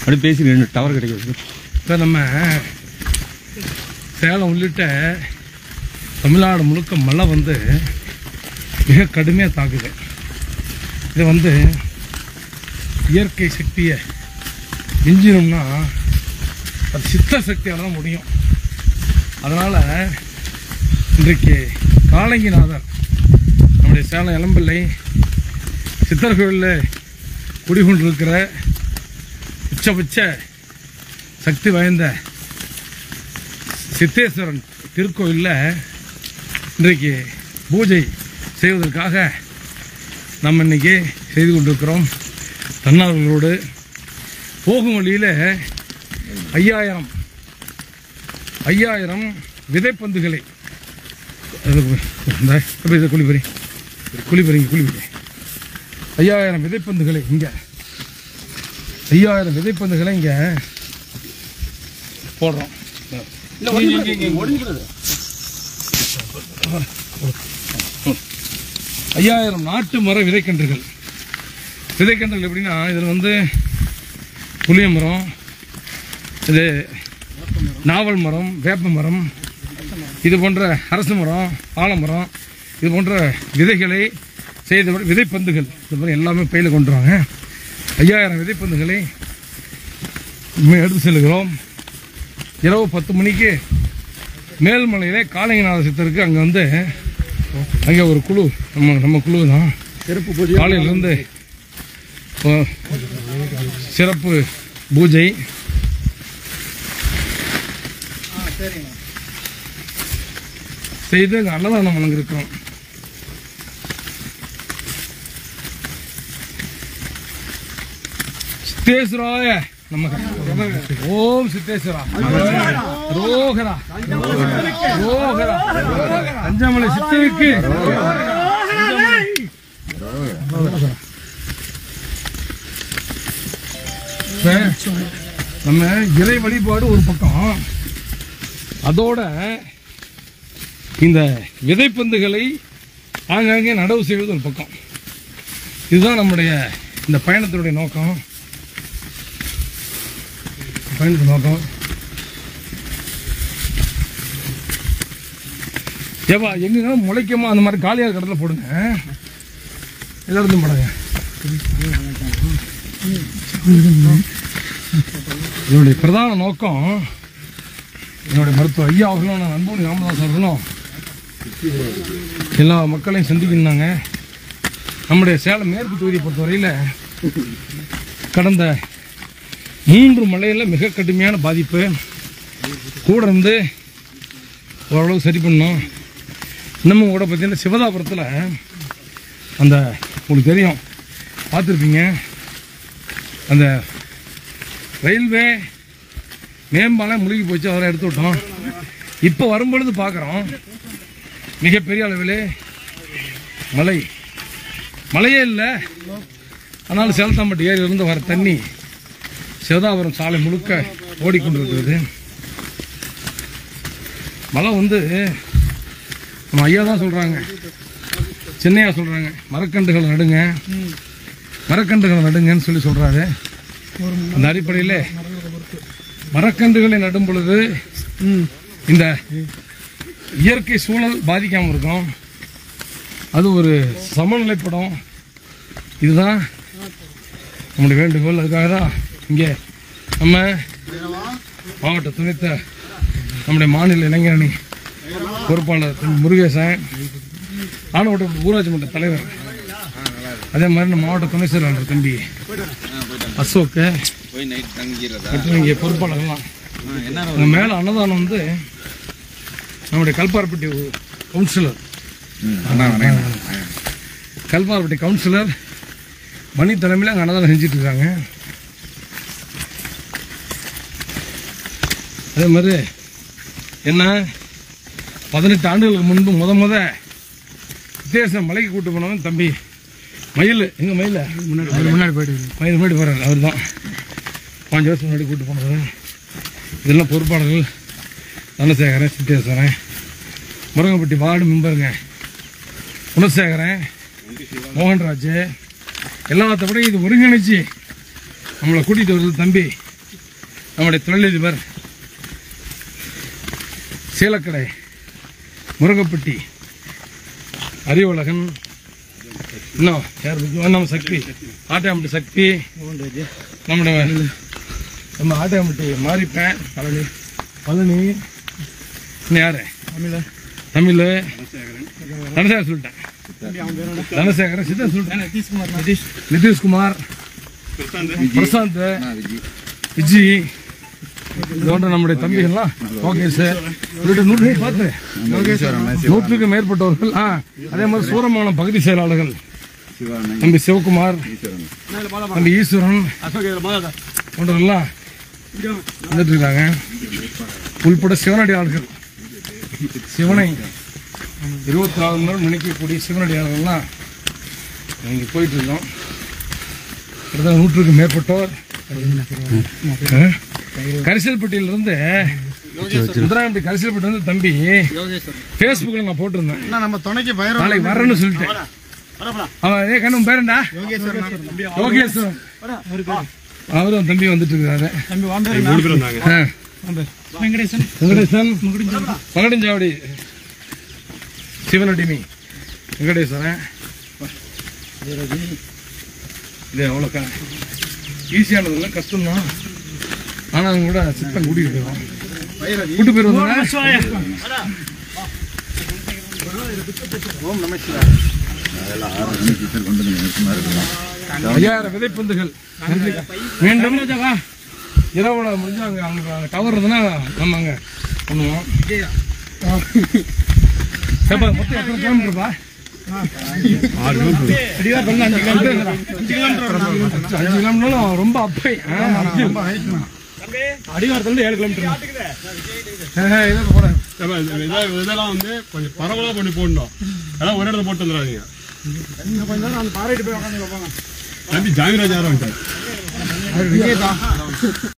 அப்படியே பேசி டவர் கிடைக்காது இப்போ நம்ம சேலம் உள்ளிட்ட தமிழ்நாடு முழுக்க மழை வந்து மிக கடுமையாக தாக்குது இது வந்து இயற்கை சக்தியை மிஞ்சினோம்னா அது சித்த சக்தியால் தான் முடியும் அதனால் இன்றைக்கு காலங்கிநாதர் நம்முடைய சேலம் இளம்பிள்ளை சித்தர் கோயிலில் குடிகொண்டிருக்கிற உச்சபட்ச சக்தி வாய்ந்த சித்தேஸ்வரன் திருக்கோயிலில் இன்றைக்கு பூஜை செய்வதற்காக நம்ம இன்னைக்கு செய்து கொண்டிருக்கிறோம் தன்னார்வலோடு போகும் வழியில் ஐயாயிரம் ஐயாயிரம் விதைப்பந்துகளை அது இந்த அப்படியே இதை குளிப்பறி குளிப்பறிங்க குளிப்பறி ஐயாயிரம் விதைப்பந்துகளை இங்கே ஐயாயிரம் விதைப்பந்துகளை இங்கே போடுறோம் ஐயாயிரம் நாட்டு மர விதைக்கன்றுகள் விதைக்கன்றுகள் எப்படின்னா இதில் வந்து புளிய மரம் இது நாவல் மரம் வேப்ப மரம் இது போன்ற அரச மரம் ஆலமரம் இது போன்ற விதைகளை செய்த விதைப்பந்துகள் இது மாதிரி எல்லாமே பையில் கொண்டு வாங்க ஐயாயிரம் விதைப்பந்துகளை மே- எடுத்து செல்கிறோம் இரவு பத்து மணிக்கு மேல்மலையிலே காளிங்கநாத சித்தருக்கு அங்கே வந்து அங்கே ஒரு குழு நம்ம நம்ம குழு தான் சிறப்பு பூஜை காலையிலேருந்து சிறப்பு பூஜை செய்து அங்கே அன்னதானம் வழங்கியிருக்கிறோம் சித்தேஸ்வராய நமக்கு ஓம் சித்தேஸ்வரா ரோகரா ரோகரா அஞ்சாமலை சித்தருக்கு இப்ப நம்ம இறை வழிபாடு ஒரு பக்கம் அதோட இந்த விதைப்பந்துகளை ஆங்காங்கே நடவு செய்வது ஒரு பக்கம் இதுதான் நம்முடைய இந்த பயணத்தினுடைய நோக்கம் பயணத்து நோக்கம் ஏவா எங்க முளைக்குமோ அந்த மாதிரி காலியாக கடத்துல போடுங்க எல்லாத்தையும் போடுங்க என்னுடைய பிரதான நோக்கம் என்னுடைய மருத்துவ ஐயா அவர்களும் நான் அன்போடு ராமதாஸ் அவர்களும் எல்லா மக்களையும் சந்திக்கின்றாங்க நம்முடைய சேலம் மேற்கு தொகுதியை பொறுத்தவரையில் கடந்த மூன்று மலையில் மிக கடுமையான பாதிப்பு கூட இருந்து ஓரளவு சரி பண்ணோம் இன்னமும் கூட பார்த்தீங்கன்னா சிவதாபுரத்தில் அந்த உங்களுக்கு தெரியும் பார்த்துருப்பீங்க அந்த ரயில்வே மேம்பாலம் முழுகி போச்சு அதெல்லாம் எடுத்து விட்டோம் இப்போ வரும்பொழுது பார்க்குறோம் மிகப்பெரிய அளவில் மலை மழையே இல்லை ஆனாலும் சேலத்தாம்பட்டு ஏரியிலிருந்து வர தண்ணி சிவதாபுரம் சாலை முழுக்க ஓடிக்கொண்டிருக்கிறது மழை வந்து நம்ம ஐயா தான் சொல்கிறாங்க சின்னையா சொல்கிறாங்க மரக்கன்றுகளை நடுங்க மரக்கன்றுகளை நடுங்கன்னு சொல்லி சொல்கிறாரு அந்த அடிப்படையில் மரக்கன்றுகளை நடும் பொழுது இந்த இயற்கை சூழல் பாதிக்காமல் இருக்கும் அது ஒரு சமநிலைப்படும் இதுதான் நம்முடைய வேண்டுகோள் அதுக்காக தான் இங்கே நம்ம மாவட்ட துணைத்த நம்முடைய மாநில இளைஞரணி பொறுப்பாளர் திரு முருகேசன் ஆனவட்ட ஊராட்சி மன்ற தலைவர் அதே மாதிரி நம்ம மாவட்ட துணை செயலாளர் தம்பி அசோக்கு போய் நைட் தங்கிடுறதா மற்றும் இங்கே பொறுப்பாளர்லாம் என்ன அங்கே மேலே அன்னதானம் வந்து நம்முடைய கல்பாரப்பட்டி கவுன்சிலர் அண்ணா வணக்கம் கல்பாரப்பட்டி கவுன்சிலர் மணி தலைமையில் அங்கே அன்னதானம் செஞ்சுட்டு இருக்காங்க அதே மாதிரி என்ன பதினெட்டு ஆண்டுகளுக்கு முன்பு முத முத வித்தியாசம் மலைக்கு கூட்டு போனவன் தம்பி மயில் எங்க மயில் முன்னாடி முன்னாடி போயிட்டு மயில் முன்னாடி போகிறார் அவர் தான் பாஞ்சு வருஷம் முன்னாடி கூட்டு போனது இதெல்லாம் பொறுப்பாளர்கள் தனசேகரன் சித்தேஸ்வரன் முருங்கப்பட்டி வார்டு மெம்பருங்க குணசேகரன் மோகன்ராஜ் எல்லாத்த விட இது ஒருங்கிணைச்சு நம்மளை கூட்டிகிட்டு வருது தம்பி நம்முடைய தொழிலதிபர் சீலக்கடை முருங்கப்பட்டி அறிவுலகன் இன்னும் யார் முக்கியம்? நம்ம சக்தி ஆட்டாம்பட்டி சக்தி நம்முடைய நம்ம ஆட்டாம்பட்டி மாரிப்பேன் பழனி பழனி இன்னும் யாரு தமிழ் தனசேகரன் சொல்லிட்டேன் தனசேகரன் சித்தன் சொல்லிட்டேன் நிதிஷ் நிதிஷ்குமார் பிரசாந்த் விஜி இதோட நம்முடைய தம்பிகள்லாம் ஓகே சார் நூற்று பார்த்து நூற்றுக்கு மேற்பட்டவர்கள் ஆ அதே மாதிரி சூரமங்கலம் பகுதி செயலாளர்கள் தம்பி சிவகுமார் தம்பி ஈஸ்வரன் போன்றவர்கள்லாம் வந்துட்டு இருக்காங்க உள்பட சிவனடியாளர்கள் சிவனை இருபத்தி நாலு மணி நேரம் நினைக்கக்கூடிய சிவனடியாளர்கள்லாம் இங்கே போயிட்டு இருக்கோம் கிட்டத்தட்ட நூற்றுக்கு மேற்பட்டோர் ஆ? கரிசல்பட்டியிலிருந்து முத்துராமப்பட்டி கரிசல்பட்டி வந்து தம்பி ஃபேஸ்புக்கில் நான் போட்டிருந்தேன் நம்ம துணைக்கு பயிர் நாளைக்கு வரேன்னு சொல்லிட்டேன் அவன் ஏ கண்ணு உன் பேருண்டா யோகேஸ்வரன் அவரும் தம்பி வந்துட்டு இருக்காரு ஆ. வெங்கடேசன் வெங்கடேசன் மகடிஞ்சாவடி சிவனடிமி வெங்கடேஸ்வரன் இது அவ்வளோ ஈஸியானதெல்லாம் கஷ்டம்தான் ஆனால் அவங்க கூட சித்தம் கூட்டிகிட்டு போயிடும் கூட்டு பேர் வந்தோன்னா ஐயாயிரம் விதைப்பந்துகள் மீண்டும் இரவுல முடிஞ்சு அங்க அங்க டவர் இருந்ததுன்னா நம்ம அங்க பண்ணுவோம் ஏப்பா, மொத்தம் எத்தனை கிலோமீட்டர்ப்பா அடிவார் பண்ண அஞ்சு கிலோமீட்டர் அஞ்சு கிலோமீட்டர்னாலும் ரொம்ப அப்பை ரொம்ப அடிவாரத்துல ஏழு கிலோமீட்டர் இதை போறேன் இதெல்லாம் வந்து கொஞ்சம் பரவலா பண்ணி போடணும் அதான் ஒரு இடத்துல போட்டு வந்துடாதீங்க தம்பி ஜாமிராஜ் யாரும் வந்துட்டார்